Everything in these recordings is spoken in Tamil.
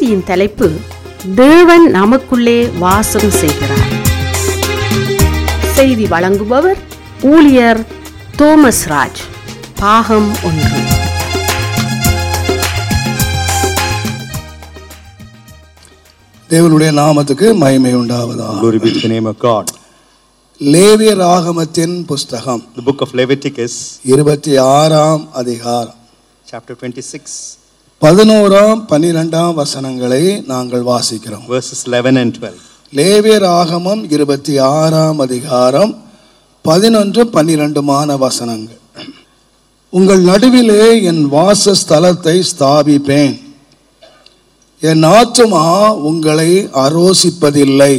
செய்தியின் தலைப்பு தேவன் நமக்குள்ளே வாசம் செய்கிறார் செய்தி வழங்குபவர் ஊழியர் தோமஸ் ராஜ் பாகம் ஒன்று தேவனுடைய நாமத்துக்கு மகிமை உண்டாவதாக Glory be to the name of God. லேவியர் ஆகமத்தின் புஸ்தகம் The book of Leviticus, இருபத்தி ஆறாம் அதிகாரம் chapter 26, பதினோராம் பன்னிரெண்டாம் வசனங்களை நாங்கள் வாசிக்கிறோம் verses 11 and 12. லேவியர் ஆகமம் இருபத்தி ஆறாம் அதிகாரம் பதினொன்று பன்னிரெண்டுமான வசனங்கள் உங்கள் நடுவிலே என் வாசஸ்தலத்தை ஸ்தாபிப்பேன் என் ஆத்துமா உங்களை அரோசிப்பதில்லை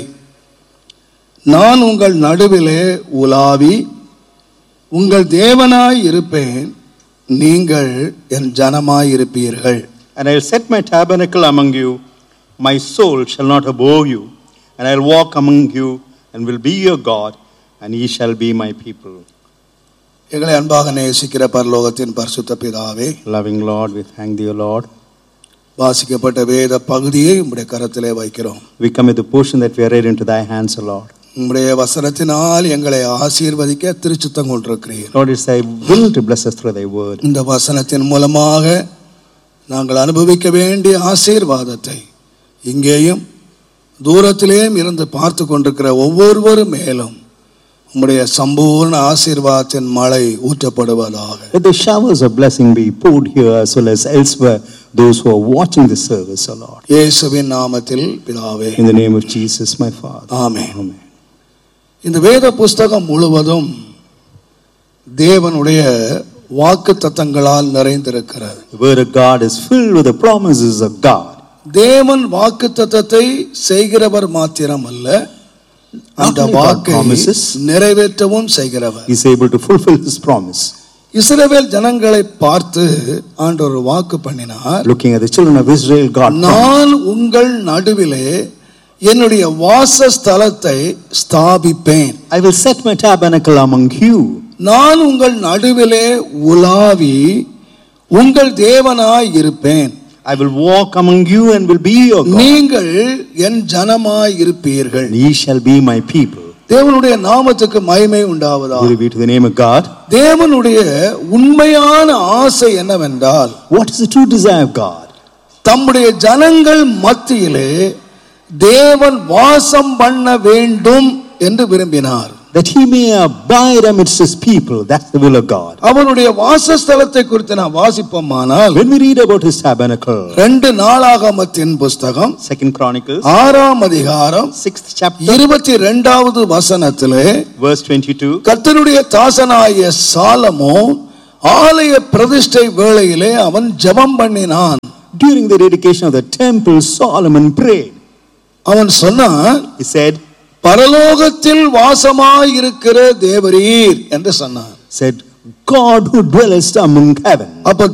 நான் உங்கள் நடுவிலே உலாவி உங்கள் தேவனாய் இருப்பேன் நீங்கள் என் ஜனமாய் இருப்பீர்கள் And I will set my tabernacle among you, my soul shall not abhor you, and I will walk among you, and will be your God, and ye shall be my people. எங்களை அன்பாக நேசிக்கிற பரலோகத்தின் பரிசுத்த பிதாவே Loving Lord, we thank thee, O Lord. வாசிக்கப்பட்ட வேத பகுதியை உம்முடைய கரத்திலே வைக்கிறோம் We commit the portion that we are read into thy hands, O Lord. உம்முடைய வசனத்தினால் எங்களை ஆசீர்வதிக்க திருச்சுத்தம் கொண்டிருக்கிறீர் Lord, it's thy will to bless us through thy word. இந்த வசனத்தின் மூலமாக நாங்கள் அனுபவிக்க வேண்டிய ஆசீர்வாதத்தை இங்கேயும் தூரத்திலேயும் இருந்து பார்த்து கொண்டிருக்கிற ஒவ்வொருவரும் மேலும் உம்முடைய சம்பூர்ண ஆசீர்வாதத்தின் மழை ஊற்றப்படுவதாக Let the showers of blessing be poured here as well as elsewhere, those who are watching the service, O Lord. இயேசுவின் நாமத்தில் பிதாவே In the name of Jesus, my Father. Amen. Amen. இந்த வேத புஸ்தகம் முழுவதும் தேவனுடைய வாக்கு தத்தங்களால் நிறைந்திருக்கிறது The word of God is filled with the promises of God. தேவன் வாக்கு தத்தத்தை செய்கிறவர் மாத்திரம் அல்ல அந்த Not only God வாக்கை promises. நிறைவேற்றவும் செய்கிறவர் He is able to fulfill his promise. இஸ்ரவேல் ஜனங்களை பார்த்து ஆண்டவர் வாக்கு பண்ணினார் Looking at the children of Israel, God promised, நான் உங்கள் நடுவிலே என்னுடைய வாசஸ்தலத்தை ஸ்தாபிப்பேன் I will set my tabernacle among you. நான் உங்கள் நடுவிலே உலாவி உங்கள் தேவனாய் இருப்பேன் I will walk among you and will be your God. நீங்கள் என் ஜனமாய் இருப்பீர்கள் And ye shall be my people. தேவனுடைய நாமத்துக்கு மகிமை உண்டாவதா Glory be to the name of God. தேவனுடைய உண்மையான ஆசை என்னவென்றால் What is the true desire of God? தம்முடைய ஜனங்கள் மத்தியிலே தேவன் வாசம் பண்ண வேண்டும் என்று விரும்பினார் That he may abide amidst his people. That's the will of God. அவருடைய வாசஸ்தலத்தை குறித்து நான் வாசிப்போமானால் When we read about his tabernacle, ரெண்டு நாளாகமத்தின் புஸ்தகம் Second Chronicles, ஆறாம் அதிகாரம் sixth chapter, இருபத்தி ரெண்டாவது வசனத்திலே verse 22. கர்த்தருடைய தாசனாகிய சாலமோன் ஆலய பிரதிஷ்டை வேளையிலே அவன் ஜெபம் பண்ணினான் During the dedication of the temple, Solomon prayed. அவன் சொன்னான் He said, பரலோகத்தில் வாசமாயிருக்கிற தேவரீர் என்று சொன்னான் said, God who dwellest among heaven. அப்ப